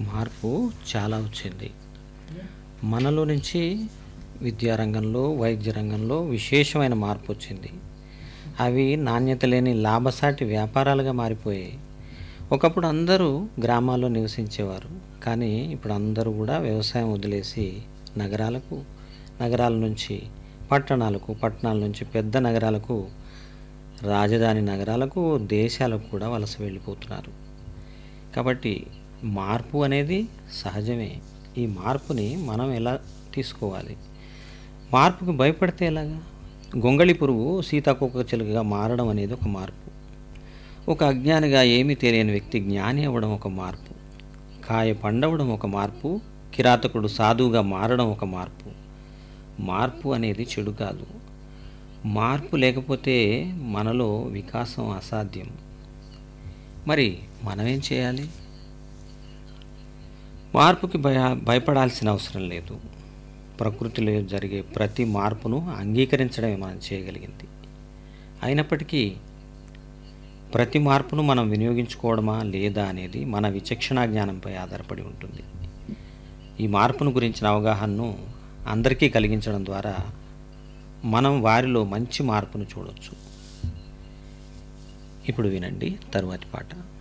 మార్పు చాలా వచ్చింది మనలో నుంచి విద్యారంగంలో వైద్య రంగంలో విశేషమైన మార్పు వచ్చింది అవి నాణ్యత లేని లాభసాటి వ్యాపారాలుగా మారిపోయాయి ఒకప్పుడు అందరూ గ్రామాల్లో నివసించేవారు కానీ ఇప్పుడు అందరూ కూడా వ్యవసాయం వదిలేసి నగరాలకు నగరాల నుంచి పట్టణాలకు పట్టణాల నుంచి పెద్ద నగరాలకు రాజధాని నగరాలకు దేశాలకు కూడా వలస వెళ్ళిపోతున్నారు కాబట్టి మార్పు అనేది సహజమే ఈ మార్పుని మనం ఎలా తీసుకోవాలి మార్పుకు భయపడితే ఎలాగా గొంగళి పురుగు సీతాకోక చిలుకగా మారడం అనేది ఒక మార్పు ఒక అజ్ఞానిగా ఏమీ తెలియని వ్యక్తి జ్ఞాని అవ్వడం ఒక మార్పు కాయ పండవడం ఒక మార్పు కిరాతకుడు సాధువుగా మారడం ఒక మార్పు మార్పు అనేది చెడు కాదు మార్పు లేకపోతే మనలో వికాసం అసాధ్యం మరి మనమేం చేయాలి మార్పుకి భయ భయపడాల్సిన అవసరం లేదు ప్రకృతిలో జరిగే ప్రతి మార్పును అంగీకరించడమే మనం చేయగలిగింది అయినప్పటికీ ప్రతి మార్పును మనం వినియోగించుకోవడమా లేదా అనేది మన విచక్షణా జ్ఞానంపై ఆధారపడి ఉంటుంది ఈ మార్పును గురించిన అవగాహనను అందరికీ కలిగించడం ద్వారా మనం వారిలో మంచి మార్పును చూడవచ్చు ఇప్పుడు వినండి తరువాతి పాట